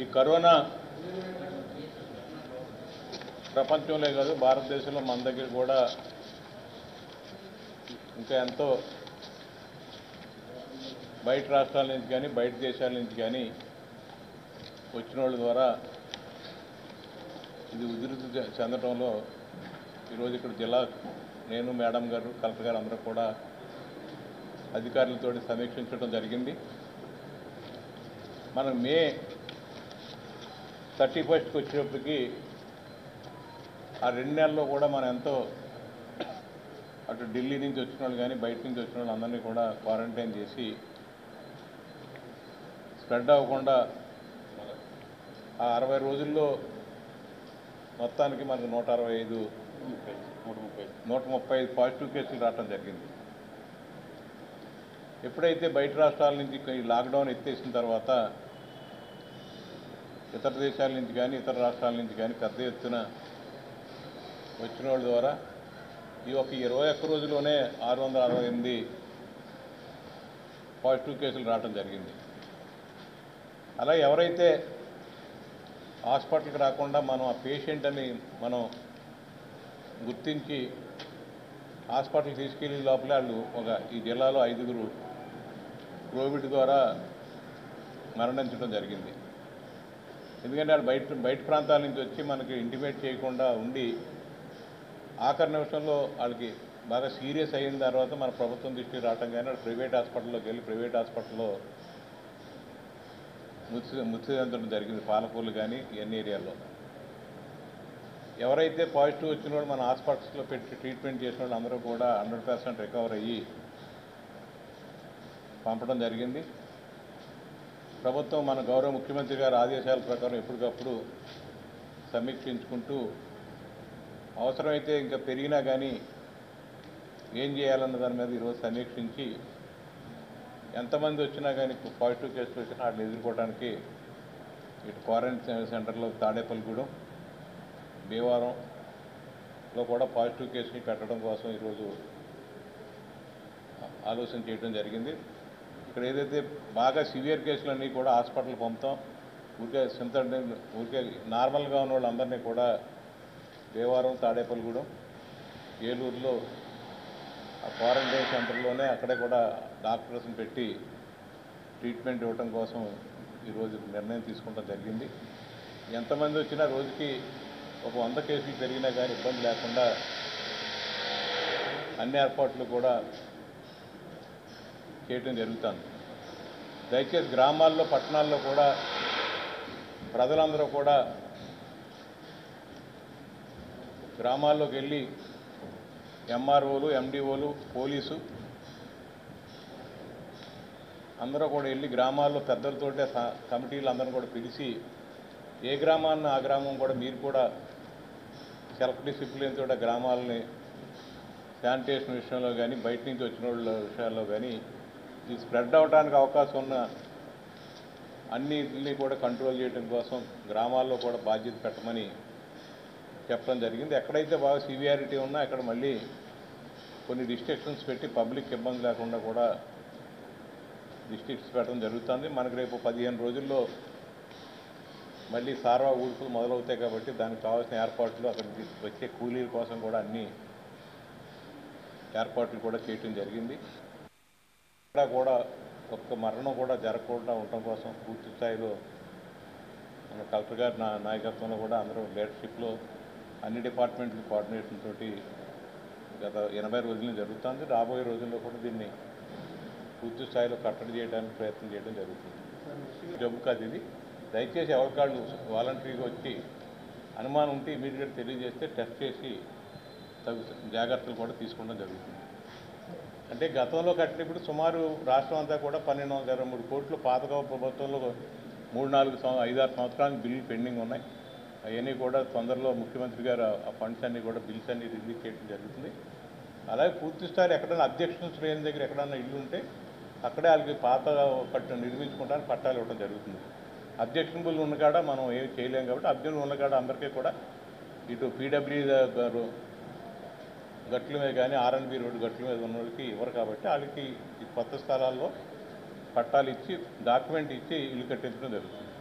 corona ప్రపంచంలో కాదు భారతదేశంలో మన దగ్గర కూడా ఇంకా ఎంతో బయట రాష్ట్రాల నుంచి కానీ బయట దేశాల నుంచి కానీ వచ్చిన వాళ్ళ ద్వారా ఇది ఉధృతి చె- చెందడంలో ఈరోజు ఇక్కడ జిల్లా నేను మేడం గారు కలెక్టర్ గారు అందరూ కూడా అధికారులతో సమీక్షించడం జరిగింది మనం మే థర్టీ ఫస్ట్కి వచ్చేటప్పటికి ఆ రెండు నెలల్లో కూడా మనం ఎంతో అటు ఢిల్లీ నుంచి వచ్చిన వాళ్ళు కానీ బయట నుంచి వచ్చిన వాళ్ళు అందరినీ కూడా క్వారంటైన్ చేసి స్ప్రెడ్ అవ్వకుండా ఆ అరవై రోజుల్లో మొత్తానికి మనకు నూట అరవై ఐదు నూట ముప్పై నూట ముప్పై ఐదు పాజిటివ్ కేసులు రావడం జరిగింది ఎప్పుడైతే బయట రాష్ట్రాల నుంచి ఈ లాక్డౌన్ ఎత్తేసిన తర్వాత ఇతర దేశాల నుంచి కానీ ఇతర రాష్ట్రాల నుంచి కానీ పెద్ద ఎత్తున వచ్చిన వాళ్ళ ద్వారా ఈ ఒక ఇరవై ఒక్క రోజులోనే ఆరు వందల అరవై ఎనిమిది పాజిటివ్ కేసులు రావడం జరిగింది అలా ఎవరైతే హాస్పిటల్కి రాకుండా మనం ఆ పేషెంట్ అని మనం గుర్తించి హాస్పిటల్ తీసుకెళ్లే లోపలే వాళ్ళు ఒక ఈ జిల్లాలో ఐదుగురు కోవిడ్ ద్వారా మరణించడం జరిగింది ఎందుకంటే వాళ్ళు బయట బయట ప్రాంతాల నుంచి వచ్చి మనకి ఇంటిమేట్ చేయకుండా ఉండి ఆఖరి నిమిషంలో వాళ్ళకి బాగా సీరియస్ అయిన తర్వాత మన ప్రభుత్వం దృష్టికి రావటం కానీ వాళ్ళు ప్రైవేట్ హాస్పిటల్లోకి వెళ్ళి ప్రైవేట్ హాస్పిటల్లో మృతి మృతి చెందడం జరిగింది పాలకూరు కానీ ఇవన్నీ ఏరియాల్లో ఎవరైతే పాజిటివ్ వచ్చిన వాళ్ళు మన హాస్పిటల్స్లో పెట్టి ట్రీట్మెంట్ చేసిన వాళ్ళు అందరూ కూడా హండ్రెడ్ పర్సెంట్ రికవర్ అయ్యి పంపడం జరిగింది ప్రభుత్వం మన గౌరవ ముఖ్యమంత్రి గారి ఆదేశాల ప్రకారం ఎప్పటికప్పుడు సమీక్షించుకుంటూ అవసరమైతే ఇంకా పెరిగినా కానీ ఏం చేయాలన్న దాని మీద ఈరోజు సమీక్షించి ఎంతమంది వచ్చినా కానీ పాజిటివ్ కేసులు వచ్చినా వాటిని ఎదుర్కోవడానికి ఇటు క్వారంటైన్ సెంటర్లో తాడేపల్లిగూడెం భీమవరంలో కూడా పాజిటివ్ కేసుని పెట్టడం కోసం ఈరోజు ఆలోచన చేయడం జరిగింది ఇక్కడ ఏదైతే బాగా సివియర్ కేసులన్నీ కూడా హాస్పిటల్ పంపుతాం ఊరికే సింత ఊరికే నార్మల్గా ఉన్న వాళ్ళందరినీ కూడా దేవారం తాడేపల్లిగూడెం ఏలూరులో ఆ క్వారంటైన్ సెంటర్లోనే అక్కడే కూడా డాక్టర్స్ని పెట్టి ట్రీట్మెంట్ ఇవ్వటం కోసం ఈరోజు నిర్ణయం తీసుకోవడం జరిగింది ఎంతమంది వచ్చినా రోజుకి ఒక వంద కేసులు పెరిగినా కానీ ఇబ్బంది లేకుండా అన్ని ఏర్పాట్లు కూడా చేయటం జరుగుతుంది దయచేసి గ్రామాల్లో పట్టణాల్లో కూడా ప్రజలందరూ కూడా గ్రామాల్లోకి వెళ్ళి ఎంఆర్ఓలు ఎండిఓలు పోలీసు అందరూ కూడా వెళ్ళి గ్రామాల్లో పెద్దలతోటే స- కమిటీలు అందరిని కూడా పిలిచి ఏ గ్రామాన్ని ఆ గ్రామం కూడా మీరు కూడా సెల్ఫ్ డిసిప్లిన్ తోటి ఆ గ్రామాలని శానిటేషన్ విషయంలో కానీ బయట నుంచి వచ్చిన వాళ్ళ విషయాల్లో కానీ ఇది స్ప్రెడ్ అవడానికి అవకాశం ఉన్న అన్నిటిని కూడా కంట్రోల్ చేయడం కోసం గ్రామాల్లో కూడా బాధ్యత పెట్టమని చెప్పడం జరిగింది ఎక్కడైతే బాగా సివియారిటీ ఉన్నా అక్కడ మళ్ళీ కొన్ని రిస్ట్రిక్షన్స్ పెట్టి పబ్లిక్ ఇబ్బంది లేకుండా కూడా రిస్ట్రిక్ట్స్ పెట్టడం జరుగుతుంది మనకు రేపు పదిహేను రోజుల్లో మళ్ళీ సార్వా ఊడుపులు మొదలవుతాయి కాబట్టి దానికి కావాల్సిన ఏర్పాట్లు అక్కడ వచ్చే కూలీల కోసం కూడా అన్ని ఏర్పాట్లు కూడా చేయటం జరిగింది ఇక్కడ కూడా ఒక్క మరణం కూడా జరగకుండా ఉండటం కోసం పూర్తి స్థాయిలో మన కలెక్టర్ గారి నా నాయకత్వంలో కూడా అందరూ లీడర్షిప్లో అన్ని డిపార్ట్మెంట్ల కోఆర్డినేషన్ తోటి గత ఎనభై రోజులు జరుగుతుంది రాబోయే రోజుల్లో కూడా దీన్ని పూర్తి స్థాయిలో కట్టడి చేయడానికి ప్రయత్నం చేయడం జరుగుతుంది జబ్బు కాదు ఇది దయచేసి ఎవరికాళ్ళు వాలంటరీగా వచ్చి అనుమానం ఉంటే ఇమీడియట్గా తెలియజేస్తే టెస్ట్ చేసి తగు జాగ్రత్తలు కూడా తీసుకోవడం జరుగుతుంది అంటే గతంలో కట్టినప్పుడు సుమారు రాష్ట్రం అంతా కూడా పన్నెండు వందల ఇరవై మూడు కోట్లు పాతగా ప్రభుత్వంలో మూడు నాలుగు సంవ ఐదారు సంవత్సరాల బిల్లులు పెండింగ్ ఉన్నాయి అవన్నీ కూడా తొందరలో ముఖ్యమంత్రి గారు ఆ- ఆ ఫండ్స్ అన్ని కూడా బిల్స్ అన్ని రిలీజ్ చేయడం జరుగుతుంది అలాగే పూర్తి స్థాయి ఎక్కడైనా అబ్జెక్షన్స్ లేని దగ్గర ఎక్కడైనా ఇల్లు ఉంటే అక్కడే వాళ్ళకి పాత కట్ట నిర్మించుకోవడానికి పట్టాలు ఇవ్వడం జరుగుతుంది అబ్జెక్షనబుల్ ఉన్న కాడ మనం ఏమి చేయలేం కాబట్టి అబ్జెక్షన్ ఉన్న కాడ అందరికీ కూడా ఇటు పీడబ్ల్యూ గారు గట్ల మీద కానీ ఆర్ఎన్బి రోడ్డు గట్ల మీద ఉన్న వాళ్ళకి ఇవ్వరు కాబట్టి వాళ్ళకి ఈ కొత్త స్థలాల్లో పట్టాలు ఇచ్చి డాక్యుమెంట్ ఇచ్చి ఇల్లు కట్టించడం జరుగుతుంది